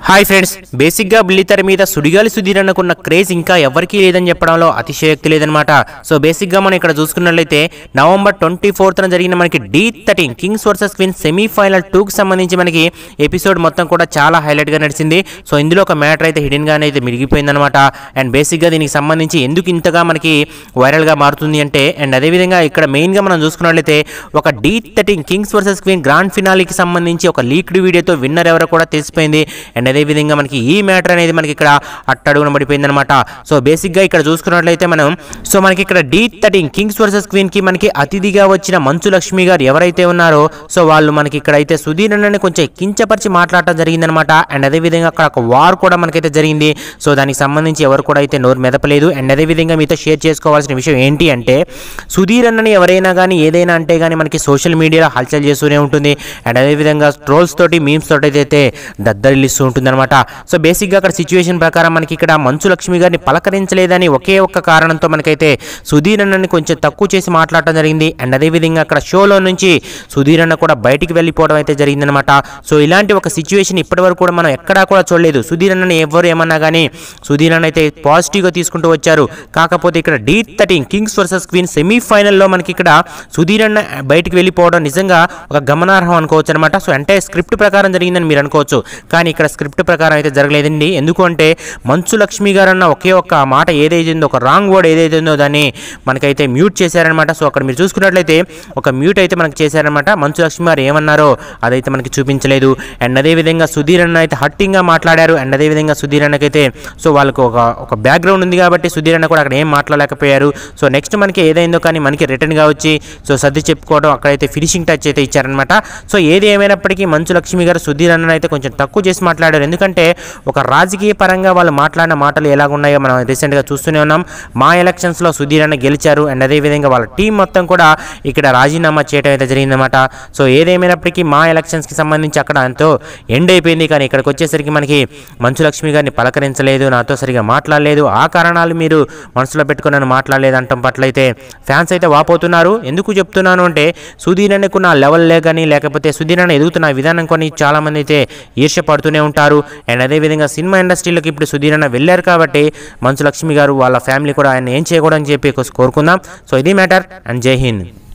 hi friends బేసిక్గా బుల్లితెర మీద సుడిగాలి సుధీర్ అన్నకున్న క్రేజ్ ఇంకా ఎవరికీ లేదని చెప్పడంలో అతిశయోక్తి లేదనమాట సో బేసిక్గా మనం ఇక్కడ చూసుకున్నట్లయితే నవంబర్ ట్వంటీ ఫోర్త్న జరిగిన మనకి Dhee thirteen kings versus queen semifinal టూకి సంబంధించి మనకి ఎపిసోడ్ మొత్తం కూడా చాలా హైలైట్గా నడిచింది సో ఇందులో ఒక మ్యాటర్ అయితే హిడెన్గానే అయితే మిగిలిపోయిందనమాట అండ్ బేసిక్గా దీనికి సంబంధించి ఎందుకు ఇంతగా మనకి వైరల్గా మారుతుంది అంటే అండ్ అదేవిధంగా ఇక్కడ మెయిన్గా మనం చూసుకున్నట్లయితే ఒక Dhee thirteen kings versus queen grand ఫినాలీకి సంబంధించి ఒక లీక్డ్ వీడియోతో విన్నర్ ఎవరో కూడా తెలిసిపోయింది అండ్ అదేవిధంగా మనకి ఈ మ్యాటర్ అనేది మనకి ఇక్కడ అట్టడుగున పడిపోయింది అనమాట సో బేసిక్గా ఇక్కడ చూసుకున్నట్లయితే మనం సో మనకి ఇక్కడ Dhee thirteen kings versus queen కి మనకి అతిథిగా వచ్చిన మంచు లక్ష్మి గారు ఎవరైతే ఉన్నారో సో వాళ్ళు మనకి ఇక్కడ అయితే సుధీర్ అన్నని కొంచెం కించపరిచి మాట్లాడటం జరిగిందనమాట అండ్ అదేవిధంగా అక్కడ ఒక వార్ కూడా మనకైతే జరిగింది సో దానికి సంబంధించి ఎవరు కూడా అయితే నోరు మెదపలేదు అండ్ అదేవిధంగా మీతో షేర్ చేసుకోవాల్సిన విషయం ఏంటి అంటే సుధీర్ అన్నని ఎవరైనా కానీ ఏదైనా అంటే కానీ మనకి సోషల్ మీడియాలో హల్చల్ చేస్తూనే ఉంటుంది అండ్ అదేవిధంగా ట్రోల్స్ తోటి మీమ్స్ తోటి అయితే దద్దరిల్లిస్తూ ఉంటుందన్నమాట సో బేసిక్గా అక్కడ సిచ్యువేషన్ ప్రకారం మనకి ఇక్కడ మంచు లక్ష్మి గారిని పలకరించలేదని ఒకే ఒక్క కారణంతో మనకైతే సుధీర్ అన్నని కొంచెం తక్కువ చేసి మాట్లాడటం జరిగింది అండ్ అదేవిధంగా అక్కడ షోలో నుంచి సుధీర్ అన్న కూడా బయటికి వెళ్ళిపోవడం అయితే జరిగిందనమాట సో ఇలాంటి ఒక సిచ్యువేషన్ ఇప్పటివరకు కూడా మనం ఎక్కడా కూడా చూడలేదు సుధీర్ అన్నని ఎవరు ఏమన్నా కానీ సుధీర్ అన్న అయితే పాజిటివ్గా తీసుకుంటూ వచ్చారు కాకపోతే ఇక్కడ Dhee thirteen kings versus queen సెమీఫైనల్లో మనకి ఇక్కడ సుధీర్ అన్న బయటికి వెళ్ళిపోవడం నిజంగా ఒక గమనార్హం అనుకోవచ్చు అనమాట సో అంటే స్క్రిప్ట్ ప్రకారం జరిగిందని మీరు అనుకోవచ్చు కానీ ఇక్కడ స్క్రిప్ట్ ప్రకారం అయితే జరగలేదండి ఎందుకు అంటే మంచు లక్ష్మి గారు అన్న ఒకే ఒక్క మాట ఏదైతే ఉందో ఒక రాంగ్ వర్డ్ ఏదైతే ఉందో దాన్ని మనకైతే మ్యూట్ చేశారనమాట సో అక్కడ మీరు చూసుకున్నట్లయితే ఒక మ్యూట్ అయితే మనకి చేశారనమాట మంచు లక్ష్మి గారు ఏమన్నారో అదైతే మనకి చూపించలేదు అండ్ అదేవిధంగా సుధీర్ అన్న అయితే హట్టింగ్గా మాట్లాడారు అండ్ అదేవిధంగా సుధీర్ అన్నకైతే సో వాళ్ళకు ఒక ఒక బ్యాక్గ్రౌండ్ ఉంది కాబట్టి సుధీర్ అన్న కూడా అక్కడ ఏం మాట్లాడలేకపోయారు సో నెక్స్ట్ మనకి ఏదైందో కానీ మనకి రిటర్న్గా వచ్చి సో సర్ది చెప్పుకోవడం అక్కడైతే ఫినిషింగ్ టచ్ అయితే ఇచ్చారనమాట సో ఏది ఏమైనప్పటికీ మంచు లక్ష్మి గారు సుధీర్ అన్న అయితే కొంచెం తక్కువ చేసి మాట్లాడారు ఎందుకంటే ఒక రాజకీయ పరంగా వాళ్ళు మాట్లాడిన మాటలు ఎలాగున్నాయో మనం రీసెంట్గా చూస్తూనే ఉన్నాం మా ఎలక్షన్స్లో సుధీర్ అన్న గెలిచారు అండ్ అదేవిధంగా వాళ్ళ టీం మొత్తం కూడా ఇక్కడ రాజీనామా చేయడం అయితే జరిగిందన్నమాట సో ఏదేమైనప్పటికీ మా ఎలక్షన్స్కి సంబంధించి అక్కడ ఎంతో ఎండ్ అయిపోయింది కానీ ఇక్కడికి వచ్చేసరికి మనకి మంచు లక్ష్మి గారిని పలకరించలేదు నాతో సరిగా మాట్లాడలేదు ఆ కారణాలు మీరు మనసులో పెట్టుకుని నన్ను మాట్లాడలేదు అంటం పట్ల అయితే ఫ్యాన్స్ అయితే వాపోతున్నారు ఎందుకు చెప్తున్నాను అంటే సుధీర్ అన్నకు నా లెవెల్లే కానీ లేకపోతే సుధీర్ అన్న ఎదుగుతున్న విధానం కొని చాలామంది అయితే ఈర్ష్యపడుతూనే ఉంటారు అండ్ అదేవిధంగా సినిమా ఇండస్ట్రీలోకి ఇప్పుడు సుధీర్ అన్న వెళ్ళారు కాబట్టి మంచు లక్ష్మి గారు వాళ్ళ ఫ్యామిలీ కూడా ఆయన ఏం చేయకూడదని చెప్పి కోరుకుందాం సో ఇది మ్యాటర్ అండ్ జై హింద్